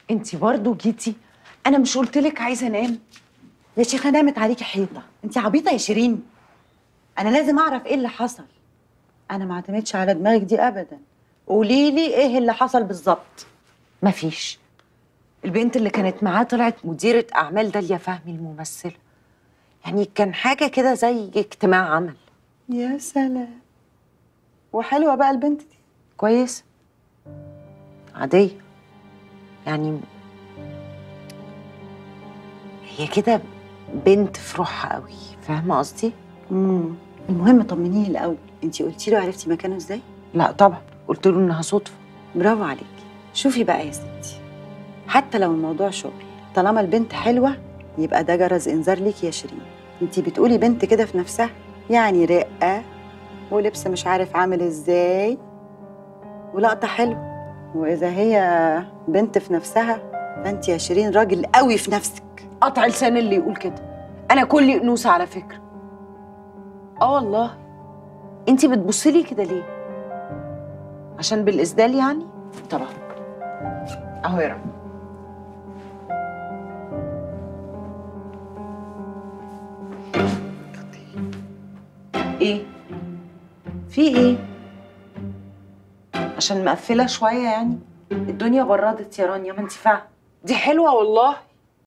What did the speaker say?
انت برضو جيتي انا مش قلت لك عايزه انام يا شيخه نامت عليكي حيطه انت عبيطه يا شيرين انا لازم اعرف ايه اللي حصل انا ما اعتمدش على دماغك دي ابدا قولي لي ايه اللي حصل بالظبط مفيش البنت اللي كانت معاه طلعت مديرة أعمال داليا فهمي الممثلة يعني كان حاجة كده زي اجتماع عمل يا سلام وحلوه بقى البنت دي كويس عادية يعني هي كده بنت في روحها قوي فاهمة قصدي؟ امم المهم طمنيني الاول انت قلتي له عرفتي مكانه ازاي لا طبعا قلت له إنها صدفة برافو عليكي شوفي بقى يا ستي حتى لو الموضوع شغل طالما البنت حلوه يبقى ده جرس انذار ليكي يا شيرين انت بتقولي بنت كده في نفسها يعني رقه ولبس مش عارف عامل ازاي ولقطه حلوه واذا هي بنت في نفسها فانت يا شيرين راجل قوي في نفسك قطع لسان اللي يقول كده أنا كل أنوثة على فكرة آه والله أنتي بتبصي لي كده ليه؟ عشان بالإسدال يعني؟ طبعا أهو يا رب ايه في ايه عشان مقفله شويه يعني الدنيا بردت يا رانيا ما انت فاهمه دي حلوه والله